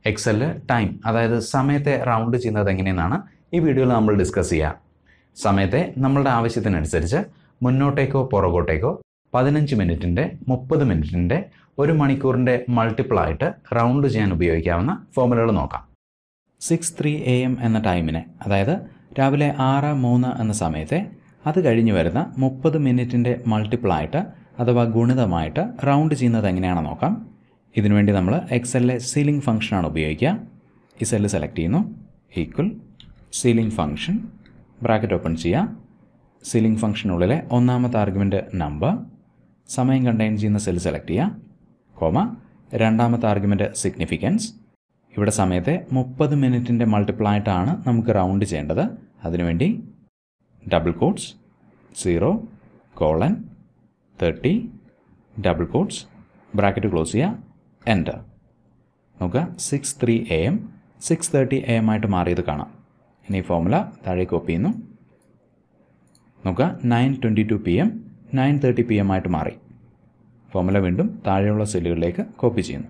എക്സലിൽ time അതായത് സമയത്തെ round ചെയ്യുന്നത് എങ്ങനെയെന്നാണ് ഈ വീഡിയോയിൽ നമ്മൾ ഡിസ്കസ് ചെയ്യുക സമയത്തെ നമ്മളുടെ ആവശ്യത്തിനനുസരിച്ച് മുന്നോട്ടേക്കോ പുറകോട്ടേക്കോ പതിനഞ്ച് മിനിറ്റിൻ്റെ മുപ്പത് മിനിറ്റിൻ്റെ ഒരു മണിക്കൂറിൻ്റെ മൾട്ടിപ്പിളായിട്ട് റൗണ്ട് ചെയ്യാൻ ഉപയോഗിക്കാവുന്ന ഫോമുലകൾ നോക്കാം സിക്സ് ത്രീ എ എം എന്ന ടൈമിനെ അതായത് രാവിലെ ആറ് മൂന്ന് എന്ന സമയത്തെ അത് കഴിഞ്ഞ് വരുന്ന മുപ്പത് മിനിറ്റിൻ്റെ മൾട്ടിപ്പിളായിട്ട് അഥവാ ഗുണിതമായിട്ട് റൗണ്ട് ചെയ്യുന്നത് എങ്ങനെയാണെന്ന് നോക്കാം ഇതിനുവേണ്ടി നമ്മൾ എക്സലിലെ സീലിംഗ് ഫംഗ്ഷനാണ് ഉപയോഗിക്കുക ഈ സെല്ല് സെലക്ട് ചെയ്യുന്നു equal ceiling function bracket open ചെയ്യുക സീലിംഗ് ഫംഗ്ഷനുള്ളിലെ ഒന്നാമത്തെ ആർഗ്യുമെൻറ്റ് നമ്പർ സമയം കണ്ടെയ്ൻ ചെയ്യുന്ന സെൽ സെലക്ട് ചെയ്യുക കോമ രണ്ടാമത്തെ ആർഗ്യുമെൻറ്റ് സിഗ്നിഫിക്കൻസ് ഇവിടെ സമയത്തെ മുപ്പത് മിനിറ്റിൻ്റെ മൾട്ടിപ്പിളായിട്ടാണ് നമുക്ക് റൗണ്ട് ചെയ്യേണ്ടത് അതിനുവേണ്ടി double quotes zero colon thirty double quotes bracket close ചെയ്യുക എൻ്റർ നോക്കുക six three A M six thirty A M ആയിട്ട് മാറിയത് കാണാം ഇനി ഫോമുല താഴെ കോപ്പി ചെയ്യുന്നു നോക്കുക nine twenty two P M nine thirty P M ആയിട്ട് മാറി ഫോമുല വീണ്ടും താഴെയുള്ള സെല്ലുകളിലേക്ക് കോപ്പി ചെയ്യുന്നു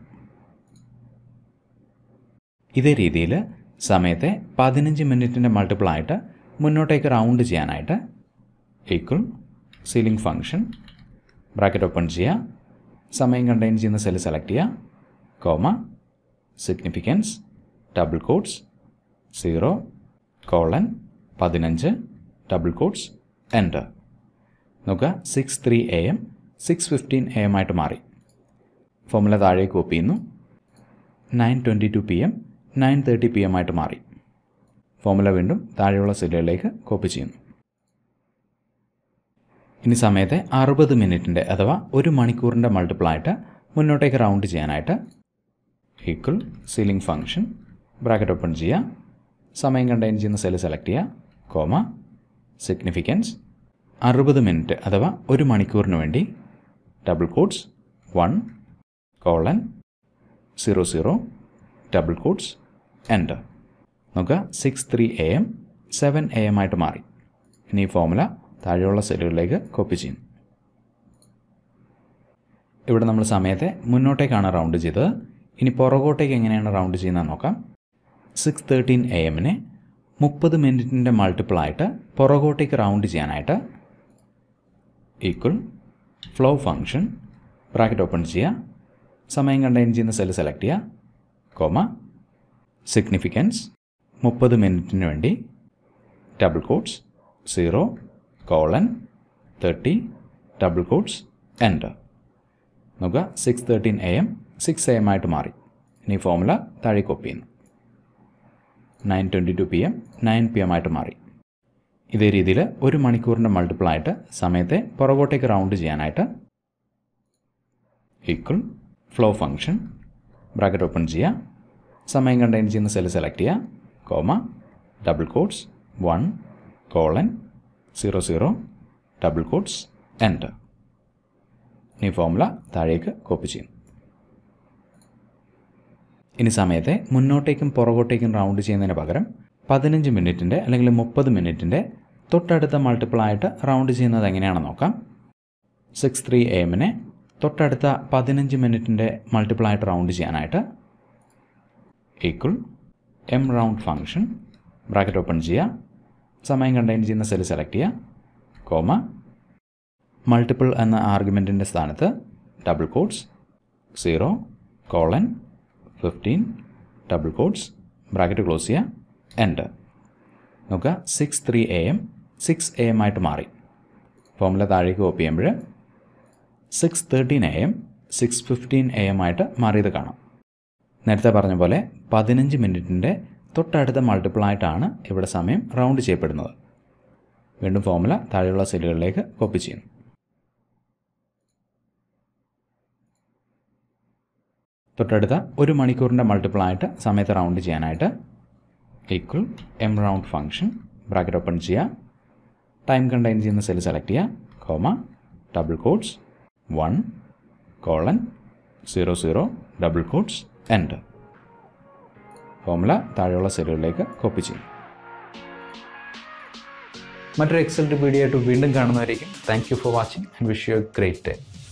ഇതേ രീതിയിൽ സമയത്തെ പതിനഞ്ച് മിനിറ്റിൻ്റെ മൾട്ടിപ്പിളായിട്ട് മുന്നോട്ടേക്ക് റൗണ്ട് ചെയ്യാനായിട്ട് equal ceiling function bracket open ചെയ്യുക സമയം കണ്ടെയ്ൻ ചെയ്യുന്ന സെല്ല് സെലക്ട് ചെയ്യുക comma significance double quotes zero colon പതിനഞ്ച് ഡബിൾ കോട്ട്സ് എൻ്റർ നോക്കുക six three A M six fifteen A M ആയിട്ട് മാറി ഫോമുല താഴേക്ക് കോപ്പി ചെയ്യുന്നു nine twenty two P M nine thirty P M ആയിട്ട് മാറി ഫോമുല വീണ്ടും താഴെയുള്ള സെല്ലുകളിലേക്ക് കോപ്പി ചെയ്യുന്നു ഇനി സമയത്തെ അറുപത് മിനിറ്റിൻ്റെ അഥവാ ഒരു മണിക്കൂറിൻ്റെ മൾട്ടിപ്പിളായിട്ട് മുന്നോട്ടേക്ക് റൗണ്ട് ചെയ്യാനായിട്ട് equal ceiling function bracket open ചെയ്യുക സമയം കണ്ടെയ്ൻ ചെയ്യുന്ന സെല്ല് സെലക്ട് ചെയ്യുക കോമ സിഗ്നിഫിക്കൻസ് അറുപത് മിനിറ്റ് അഥവാ ഒരു മണിക്കൂറിന് വേണ്ടി double quotes one colon zero zero double quotes enter നോക്കുക six three A M seven A M ആയിട്ട് മാറി ഇനി ഈ ഫോമുല താഴെയുള്ള സെല്ലുകളിലേക്ക് കോപ്പി ചെയ്യും ഇവിടെ നമ്മൾ സമയത്തെ മുന്നോട്ടേക്കാണ് റൗണ്ട് ചെയ്തത് ഇനി പുറകോട്ടേക്ക് എങ്ങനെയാണ് റൗണ്ട് ചെയ്യുന്നത് നോക്കാം സിക്സ് തേർട്ടീൻ എ എമ്മിനെ മുപ്പത് മിനിറ്റിൻ്റെ മൾട്ടിപ്പിളായിട്ട് പുറകോട്ടേക്ക് റൗണ്ട് ചെയ്യാനായിട്ട് equal floor function bracket open ചെയ്യുക സമയം കണ്ടെയ്ൻ ചെയ്യുന്ന സെല്ല് സെലക്ട് ചെയ്യുക കോമ സിഗ്നിഫിക്കൻസ് മുപ്പത് മിനിറ്റിന് വേണ്ടി double quotes zero colon thirty double quotes enter നോക്കുക six thirteen A M six A M ആയിട്ട് മാറി ഇനി ഫോമുല താഴെ കോപ്പി ചെയ്യുന്നു nine twenty two P M nine P M ആയിട്ട് മാറി ഇതേ രീതിയിൽ ഒരു മണിക്കൂറിൻ്റെ മൾട്ടിപ്പിളായിട്ട് സമയത്തെ പുറകോട്ടേക്ക് റൗണ്ട് ചെയ്യാനായിട്ട് equal floor function bracket open ചെയ്യുക സമയം കണ്ടെയ്ൻ ചെയ്യുന്ന സെല്ല് സെലക്ട് ചെയ്യുക comma double quotes one colon zero zero double quotes enter ഇനി ഫോമുല താഴേക്ക് കോപ്പി ചെയ്യും ഇനി സമയത്തെ മുന്നോട്ടേക്കും പുറകോട്ടേക്കും റൗണ്ട് ചെയ്യുന്നതിന് പകരം പതിനഞ്ച് മിനിറ്റിൻ്റെ അല്ലെങ്കിൽ മുപ്പത് മിനിറ്റിൻ്റെ തൊട്ടടുത്ത മൾട്ടിപ്പിളായിട്ട് റൗണ്ട് ചെയ്യുന്നത് എങ്ങനെയാണെന്ന് നോക്കാം സിക്സ് ത്രീ എ എമ്മിനെ തൊട്ടടുത്ത പതിനഞ്ച് മിനിറ്റിൻ്റെ മൾട്ടിപ്പിളായിട്ട് റൗണ്ട് ചെയ്യാനായിട്ട് equal M round function bracket open ചെയ്യുക സമയം കണ്ടെയ്ൻ ചെയ്യുന്ന സെല്ല് സെലക്ട് ചെയ്യുക കോമ മൾട്ടിപ്പിൾ എന്ന ആർഗ്യുമെൻറ്റിൻ്റെ സ്ഥാനത്ത് double quotes zero colon fifteen double quotes bracket close ചെയ്യുക എൻ്റർ നോക്കുക six three A M six A M ആയിട്ട് മാറി ഫോമുല താഴേക്ക് കോപ്പി ചെയ്യുമ്പോൾ six thirteen A M six fifteen A M ആയിട്ട് മാറിയത് കാണാം നേരത്തെ പറഞ്ഞ പോലെ പതിനഞ്ച് മിനിറ്റിൻ്റെ തൊട്ടടുത്ത മൾട്ടിപ്പിളായിട്ടാണ് ഇവിടെ സമയം റൗണ്ട് ചെയ്യപ്പെടുന്നത് വീണ്ടും ഫോമുല താഴെയുള്ള സെല്ലുകളിലേക്ക് കോപ്പി ചെയ്യുന്നു തൊട്ടടുത്ത ഒരു മണിക്കൂറിൻ്റെ മൾട്ടിപ്പിളായിട്ട് സമയത്ത് റൗണ്ട് ചെയ്യാനായിട്ട് equal M round function bracket open ചെയ്യുക ടൈം കണ്ടെയ്ൻ ചെയ്യുന്ന സെൽ സെലക്ട് ചെയ്യുക comma double quotes one colon zero zero double quotes enter formula താഴെയുള്ള സെല്ലുകളിലേക്ക് കോപ്പി ചെയ്യും മറ്റൊരു എക്സൽ വീഡിയോ ആയിട്ട് വീണ്ടും കാണുന്നതായിരിക്കും thank you for watching and wish you a great day